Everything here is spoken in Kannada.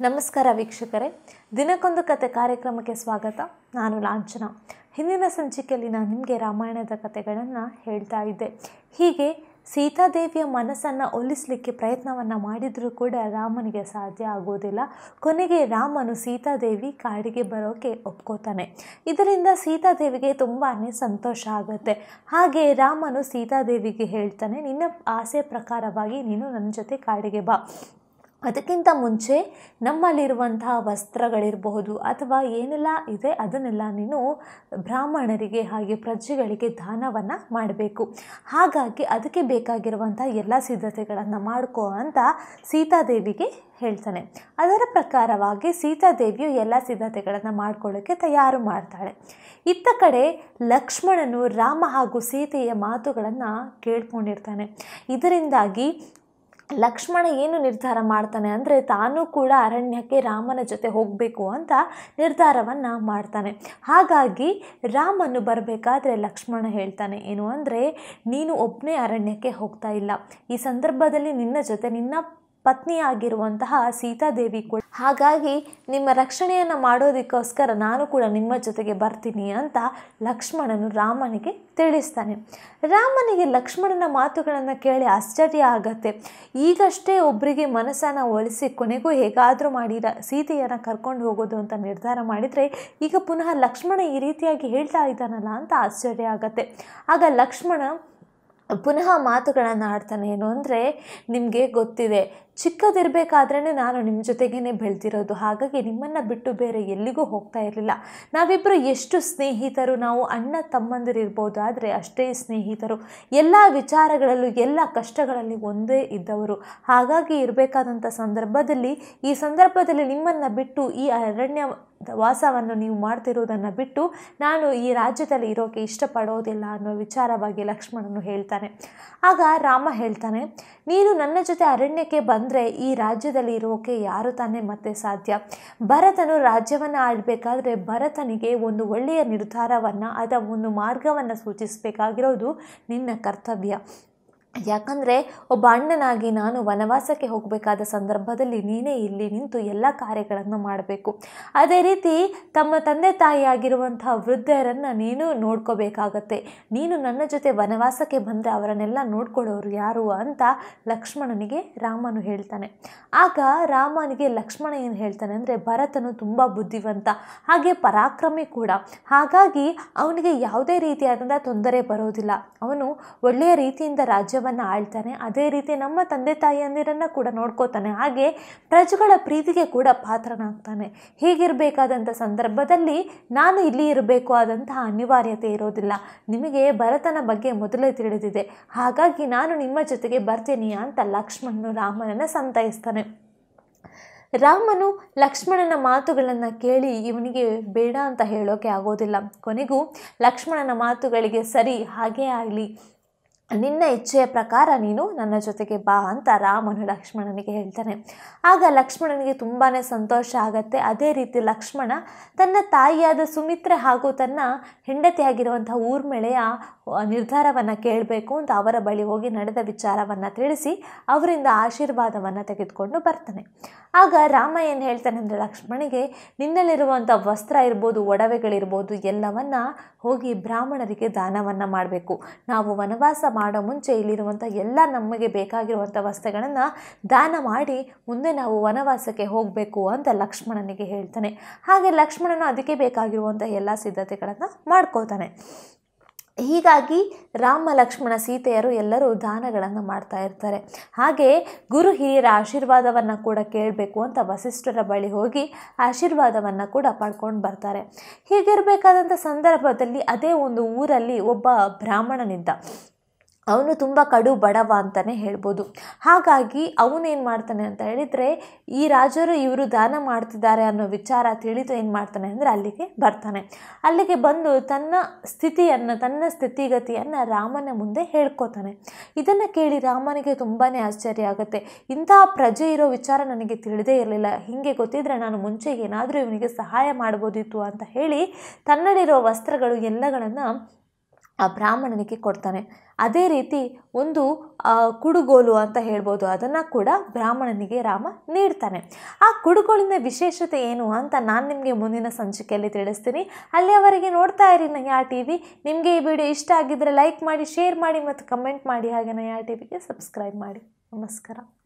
ನಮಸ್ಕಾರ ವೀಕ್ಷಕರೇ ದಿನಕ್ಕೊಂದು ಕತೆ ಕಾರ್ಯಕ್ರಮಕ್ಕೆ ಸ್ವಾಗತ ನಾನು ಲಾಂಛನ ಹಿಂದಿನ ಸಂಚಿಕೆಯಲ್ಲಿ ನಾನು ನಿಮಗೆ ರಾಮಾಯಣದ ಕಥೆಗಳನ್ನು ಹೇಳ್ತಾ ಇದ್ದೆ ಹೀಗೆ ಸೀತಾದೇವಿಯ ಮನಸ್ಸನ್ನು ಒಲಿಸಲಿಕ್ಕೆ ಪ್ರಯತ್ನವನ್ನು ಮಾಡಿದರೂ ಕೂಡ ರಾಮನಿಗೆ ಸಾಧ್ಯ ಆಗೋದಿಲ್ಲ ಕೊನೆಗೆ ರಾಮನು ಸೀತಾದೇವಿ ಕಾಡಿಗೆ ಬರೋಕ್ಕೆ ಒಪ್ಕೋತಾನೆ ಇದರಿಂದ ಸೀತಾದೇವಿಗೆ ತುಂಬಾ ಸಂತೋಷ ಆಗುತ್ತೆ ಹಾಗೆ ರಾಮನು ಸೀತಾದೇವಿಗೆ ಹೇಳ್ತಾನೆ ನಿನ್ನ ಆಸೆ ಪ್ರಕಾರವಾಗಿ ನೀನು ನನ್ನ ಜೊತೆ ಕಾಡಿಗೆ ಬಾ ಅದಕ್ಕಿಂತ ಮುಂಚೆ ನಮ್ಮಲ್ಲಿರುವಂತಹ ವಸ್ತ್ರಗಳಿರಬಹುದು ಅಥವಾ ಏನೆಲ್ಲ ಇದೆ ಅದನ್ನೆಲ್ಲ ನೀನು ಬ್ರಾಹ್ಮಣರಿಗೆ ಹಾಗೆ ಪ್ರಜೆಗಳಿಗೆ ದಾನವನ್ನು ಮಾಡಬೇಕು ಹಾಗಾಗಿ ಅದಕ್ಕೆ ಬೇಕಾಗಿರುವಂಥ ಎಲ್ಲ ಸಿದ್ಧತೆಗಳನ್ನು ಮಾಡ್ಕೋ ಅಂತ ಸೀತಾದೇವಿಗೆ ಹೇಳ್ತಾನೆ ಅದರ ಪ್ರಕಾರವಾಗಿ ಸೀತಾದೇವಿಯು ಎಲ್ಲ ಸಿದ್ಧತೆಗಳನ್ನು ಮಾಡ್ಕೊಳ್ಳೋಕ್ಕೆ ತಯಾರು ಮಾಡ್ತಾಳೆ ಇತ್ತ ಕಡೆ ಲಕ್ಷ್ಮಣನು ರಾಮ ಹಾಗೂ ಸೀತೆಯ ಮಾತುಗಳನ್ನು ಕೇಳ್ಕೊಂಡಿರ್ತಾನೆ ಇದರಿಂದಾಗಿ ಲಕ್ಷ್ಮಣ ಏನು ನಿರ್ಧಾರ ಮಾಡ್ತಾನೆ ಅಂದರೆ ತಾನು ಕೂಡ ಅರಣ್ಯಕ್ಕೆ ರಾಮನ ಜೊತೆ ಹೋಗಬೇಕು ಅಂತ ನಿರ್ಧಾರವನ್ನು ಮಾಡ್ತಾನೆ ಹಾಗಾಗಿ ರಾಮನು ಬರಬೇಕಾದ್ರೆ ಲಕ್ಷ್ಮಣ ಹೇಳ್ತಾನೆ ಏನು ಅಂದರೆ ನೀನು ಒಬ್ಬನೇ ಅರಣ್ಯಕ್ಕೆ ಹೋಗ್ತಾ ಇಲ್ಲ ಈ ಸಂದರ್ಭದಲ್ಲಿ ನಿನ್ನ ಜೊತೆ ನಿನ್ನ ಪತ್ನಿಯಾಗಿರುವಂತಹ ಸೀತಾದೇವಿ ಕೂಡ ಹಾಗಾಗಿ ನಿಮ್ಮ ರಕ್ಷಣೆಯನ್ನು ಮಾಡೋದಕ್ಕೋಸ್ಕರ ನಾನು ಕೂಡ ನಿಮ್ಮ ಜೊತೆಗೆ ಬರ್ತೀನಿ ಅಂತ ಲಕ್ಷ್ಮಣನು ರಾಮನಿಗೆ ತಿಳಿಸ್ತಾನೆ ರಾಮನಿಗೆ ಲಕ್ಷ್ಮಣನ ಮಾತುಗಳನ್ನು ಕೇಳಿ ಆಶ್ಚರ್ಯ ಆಗತ್ತೆ ಈಗಷ್ಟೇ ಒಬ್ಬರಿಗೆ ಮನಸ್ಸನ್ನು ಒಲಿಸಿ ಕೊನೆಗೂ ಹೇಗಾದರೂ ಮಾಡಿ ರ ಸೀತೆಯನ್ನು ಕರ್ಕೊಂಡು ಹೋಗೋದು ಅಂತ ನಿರ್ಧಾರ ಮಾಡಿದರೆ ಈಗ ಪುನಃ ಲಕ್ಷ್ಮಣ ಈ ರೀತಿಯಾಗಿ ಹೇಳ್ತಾ ಇದ್ದಾನಲ್ಲ ಅಂತ ಆಶ್ಚರ್ಯ ಆಗತ್ತೆ ಆಗ ಲಕ್ಷ್ಮಣ ಪುನಃ ಮಾತುಗಳನ್ನು ಆಡ್ತಾನೆ ಏನು ಅಂದರೆ ನಿಮಗೆ ಗೊತ್ತಿದೆ ಚಿಕ್ಕದಿರಬೇಕಾದ್ರೇ ನಾನು ನಿಮ್ಮ ಜೊತೆಗೇ ಬೆಳೆದಿರೋದು ಹಾಗಾಗಿ ನಿಮ್ಮನ್ನು ಬಿಟ್ಟು ಬೇರೆ ಎಲ್ಲಿಗೂ ಹೋಗ್ತಾ ಇರಲಿಲ್ಲ ನಾವಿಬ್ಬರು ಎಷ್ಟು ಸ್ನೇಹಿತರು ನಾವು ಅಣ್ಣ ತಮ್ಮಂದಿರಿರ್ಬೋದು ಆದರೆ ಅಷ್ಟೇ ಸ್ನೇಹಿತರು ಎಲ್ಲ ವಿಚಾರಗಳಲ್ಲೂ ಎಲ್ಲ ಕಷ್ಟಗಳಲ್ಲಿ ಒಂದೇ ಇದ್ದವರು ಹಾಗಾಗಿ ಇರಬೇಕಾದಂಥ ಸಂದರ್ಭದಲ್ಲಿ ಈ ಸಂದರ್ಭದಲ್ಲಿ ನಿಮ್ಮನ್ನು ಬಿಟ್ಟು ಈ ಅರಣ್ಯ ವಾಸವನ್ನು ನೀವು ಮಾಡ್ತಿರೋದನ್ನು ಬಿಟ್ಟು ನಾನು ಈ ರಾಜ್ಯದಲ್ಲಿ ಇರೋಕ್ಕೆ ಇಷ್ಟಪಡೋದಿಲ್ಲ ಅನ್ನೋ ವಿಚಾರವಾಗಿ ಲಕ್ಷ್ಮಣನು ಹೇಳ್ತಾನೆ ಆಗ ರಾಮ ಹೇಳ್ತಾನೆ ನೀನು ನನ್ನ ಜೊತೆ ಅರಣ್ಯಕ್ಕೆ ಬಂದರೆ ಈ ರಾಜ್ಯದಲ್ಲಿ ಇರೋಕೆ ಯಾರು ತಾನೇ ಮತ್ತೆ ಸಾಧ್ಯ ಭರತನು ರಾಜ್ಯವನ್ನು ಆಡಬೇಕಾದ್ರೆ ಭರತನಿಗೆ ಒಂದು ಒಳ್ಳೆಯ ನಿರ್ಧಾರವನ್ನು ಅಥವಾ ಒಂದು ಮಾರ್ಗವನ್ನು ಸೂಚಿಸಬೇಕಾಗಿರೋದು ನಿನ್ನ ಕರ್ತವ್ಯ ಯಾಕಂದರೆ ಒಬ್ಬ ಅಣ್ಣನಾಗಿ ನಾನು ವನವಾಸಕ್ಕೆ ಹೋಗಬೇಕಾದ ಸಂದರ್ಭದಲ್ಲಿ ನೀನೇ ಇಲ್ಲಿ ನಿಂತು ಎಲ್ಲ ಕಾರ್ಯಗಳನ್ನು ಮಾಡಬೇಕು ಅದೇ ರೀತಿ ತಮ್ಮ ತಂದೆ ತಾಯಿಯಾಗಿರುವಂತಹ ವೃದ್ಧರನ್ನು ನೀನು ನೋಡ್ಕೋಬೇಕಾಗತ್ತೆ ನೀನು ನನ್ನ ಜೊತೆ ವನವಾಸಕ್ಕೆ ಬಂದರೆ ಅವರನ್ನೆಲ್ಲ ನೋಡ್ಕೊಳ್ಳೋರು ಯಾರು ಅಂತ ಲಕ್ಷ್ಮಣನಿಗೆ ರಾಮನು ಹೇಳ್ತಾನೆ ಆಗ ರಾಮನಿಗೆ ಲಕ್ಷ್ಮಣ ಏನು ಹೇಳ್ತಾನೆ ಅಂದರೆ ಭರತನು ತುಂಬ ಬುದ್ಧಿವಂತ ಹಾಗೆ ಪರಾಕ್ರಮಿ ಕೂಡ ಹಾಗಾಗಿ ಅವನಿಗೆ ಯಾವುದೇ ರೀತಿಯಾದಂಥ ತೊಂದರೆ ಬರೋದಿಲ್ಲ ಅವನು ಒಳ್ಳೆಯ ರೀತಿಯಿಂದ ರಾಜ್ಯ ಆಳ್ತಾನೆ ಅದೇ ರೀತಿ ನಮ್ಮ ತಂದೆ ತಾಯಿಯಂದಿರನ್ನು ಕೂಡ ನೋಡ್ಕೋತಾನೆ ಹಾಗೆ ಪ್ರಜೆಗಳ ಪ್ರೀತಿಗೆ ಕೂಡ ಪಾತ್ರನಾಗ್ತಾನೆ ಹೀಗಿರಬೇಕಾದಂಥ ಸಂದರ್ಭದಲ್ಲಿ ನಾನು ಇಲ್ಲಿ ಇರಬೇಕು ಆದಂತಹ ಅನಿವಾರ್ಯತೆ ಇರೋದಿಲ್ಲ ನಿಮಗೆ ಭರತನ ಬಗ್ಗೆ ಮೊದಲೇ ತಿಳಿದಿದೆ ಹಾಗಾಗಿ ನಾನು ನಿಮ್ಮ ಜೊತೆಗೆ ಬರ್ತೀನಿ ಅಂತ ಲಕ್ಷ್ಮಣನು ರಾಮನನ್ನು ಸಂತೈಸ್ತಾನೆ ರಾಮನು ಲಕ್ಷ್ಮಣನ ಮಾತುಗಳನ್ನು ಕೇಳಿ ಇವನಿಗೆ ಬೇಡ ಅಂತ ಹೇಳೋಕೆ ಆಗೋದಿಲ್ಲ ಕೊನೆಗೂ ಲಕ್ಷ್ಮಣನ ಮಾತುಗಳಿಗೆ ಸರಿ ಹಾಗೇ ಆಗಲಿ ನಿನ್ನ ಇಚ್ಛೆಯ ಪ್ರಕಾರ ನೀನು ನನ್ನ ಜೊತೆಗೆ ಬಾ ಅಂತ ರಾಮನು ಲಕ್ಷ್ಮಣನಿಗೆ ಹೇಳ್ತಾನೆ ಆಗ ಲಕ್ಷ್ಮಣನಿಗೆ ತುಂಬಾ ಸಂತೋಷ ಆಗತ್ತೆ ಅದೇ ರೀತಿ ಲಕ್ಷ್ಮಣ ತನ್ನ ತಾಯಿಯಾದ ಸುಮಿತ್ರೆ ಹಾಗೂ ತನ್ನ ಹೆಂಡತಿಯಾಗಿರುವಂಥ ಊರ್ಮಿಳೆಯ ನಿರ್ಧಾರವನ್ನು ಕೇಳಬೇಕು ಅಂತ ಅವರ ಬಳಿ ಹೋಗಿ ನಡೆದ ವಿಚಾರವನ್ನು ತಿಳಿಸಿ ಅವರಿಂದ ಆಶೀರ್ವಾದವನ್ನು ತೆಗೆದುಕೊಂಡು ಬರ್ತಾನೆ ಆಗ ರಾಮ ಏನು ಹೇಳ್ತಾನೆ ಅಂದರೆ ಲಕ್ಷ್ಮಣಿಗೆ ನಿನ್ನಲ್ಲಿರುವಂಥ ವಸ್ತ್ರ ಇರ್ಬೋದು ಒಡವೆಗಳಿರ್ಬೋದು ಎಲ್ಲವನ್ನ ಹೋಗಿ ಬ್ರಾಹ್ಮಣರಿಗೆ ದಾನವನ್ನು ಮಾಡಬೇಕು ನಾವು ವನವಾಸ ಮಾಡೋ ಮುಂಚೆ ಇಲ್ಲಿರುವಂಥ ಎಲ್ಲ ನಮಗೆ ಬೇಕಾಗಿರುವಂಥ ವಸ್ತುಗಳನ್ನು ದಾನ ಮಾಡಿ ಮುಂದೆ ನಾವು ವನವಾಸಕ್ಕೆ ಹೋಗಬೇಕು ಅಂತ ಲಕ್ಷ್ಮಣನಿಗೆ ಹೇಳ್ತಾನೆ ಹಾಗೆ ಲಕ್ಷ್ಮಣನು ಅದಕ್ಕೆ ಬೇಕಾಗಿರುವಂಥ ಎಲ್ಲ ಸಿದ್ಧತೆಗಳನ್ನು ಮಾಡ್ಕೋತಾನೆ ಹೀಗಾಗಿ ರಾಮ ಲಕ್ಷ್ಮಣ ಸೀತೆಯರು ಎಲ್ಲರೂ ದಾನಗಳನ್ನು ಮಾಡ್ತಾ ಇರ್ತಾರೆ ಹಾಗೆ ಗುರು ಹಿರಿಯರ ಆಶೀರ್ವಾದವನ್ನು ಕೂಡ ಕೇಳಬೇಕು ಅಂತ ವಸಿಷ್ಠರ ಬಳಿ ಹೋಗಿ ಆಶೀರ್ವಾದವನ್ನು ಕೂಡ ಪಡ್ಕೊಂಡು ಬರ್ತಾರೆ ಹೀಗಿರಬೇಕಾದಂಥ ಸಂದರ್ಭದಲ್ಲಿ ಅದೇ ಒಂದು ಊರಲ್ಲಿ ಒಬ್ಬ ಬ್ರಾಹ್ಮಣನಿದ್ದ ಅವನು ತುಂಬ ಕಡು ಬಡವ ಅಂತಲೇ ಹೇಳ್ಬೋದು ಹಾಗಾಗಿ ಅವನೇನು ಮಾಡ್ತಾನೆ ಅಂತ ಹೇಳಿದರೆ ಈ ರಾಜರು ಇವರು ದಾನ ಮಾಡ್ತಿದ್ದಾರೆ ಅನ್ನೋ ವಿಚಾರ ತಿಳಿದು ಏನು ಮಾಡ್ತಾನೆ ಅಂದರೆ ಅಲ್ಲಿಗೆ ಬರ್ತಾನೆ ಅಲ್ಲಿಗೆ ಬಂದು ತನ್ನ ಸ್ಥಿತಿಯನ್ನು ತನ್ನ ಸ್ಥಿತಿಗತಿಯನ್ನು ರಾಮನ ಮುಂದೆ ಹೇಳ್ಕೊತಾನೆ ಇದನ್ನು ಕೇಳಿ ರಾಮನಿಗೆ ತುಂಬಾ ಆಶ್ಚರ್ಯ ಆಗುತ್ತೆ ಇಂತಹ ಪ್ರಜೆ ಇರೋ ವಿಚಾರ ನನಗೆ ತಿಳಿದೇ ಇರಲಿಲ್ಲ ಹೀಗೆ ಗೊತ್ತಿದ್ರೆ ನಾನು ಮುಂಚೆ ಏನಾದರೂ ಇವನಿಗೆ ಸಹಾಯ ಮಾಡ್ಬೋದಿತ್ತು ಅಂತ ಹೇಳಿ ತನ್ನಲ್ಲಿರೋ ವಸ್ತ್ರಗಳು ಎಲ್ಲಗಳನ್ನು ಆ ಬ್ರಾಹ್ಮಣನಿಗೆ ಕೊಡ್ತಾನೆ ಅದೇ ರೀತಿ ಒಂದು ಆ, ಕುಡುಗೋಲು ಅಂತ ಹೇಳ್ಬೋದು ಅದನ್ನು ಕೂಡ ಬ್ರಾಹ್ಮಣನಿಗೆ ರಾಮ ನೀಡ್ತಾನೆ ಆ ಕುಡುಗೋಲಿನ ವಿಶೇಷತೆ ಏನು ಅಂತ ನಾನು ನಿಮಗೆ ಮುಂದಿನ ಸಂಚಿಕೆಯಲ್ಲಿ ತಿಳಿಸ್ತೀನಿ ಅಲ್ಲಿಯವರೆಗೆ ನೋಡ್ತಾ ಇರಿ ನಯಾ ಟಿ ವಿ ನಿಮಗೆ ಈ ವಿಡಿಯೋ ಇಷ್ಟ ಆಗಿದ್ದರೆ ಲೈಕ್ ಮಾಡಿ ಶೇರ್ ಮಾಡಿ ಮತ್ತು ಕಮೆಂಟ್ ಮಾಡಿ ಹಾಗೆ ನಯಾ ಟಿ ವಿಗೆ ಸಬ್ಸ್ಕ್ರೈಬ್ ಮಾಡಿ ನಮಸ್ಕಾರ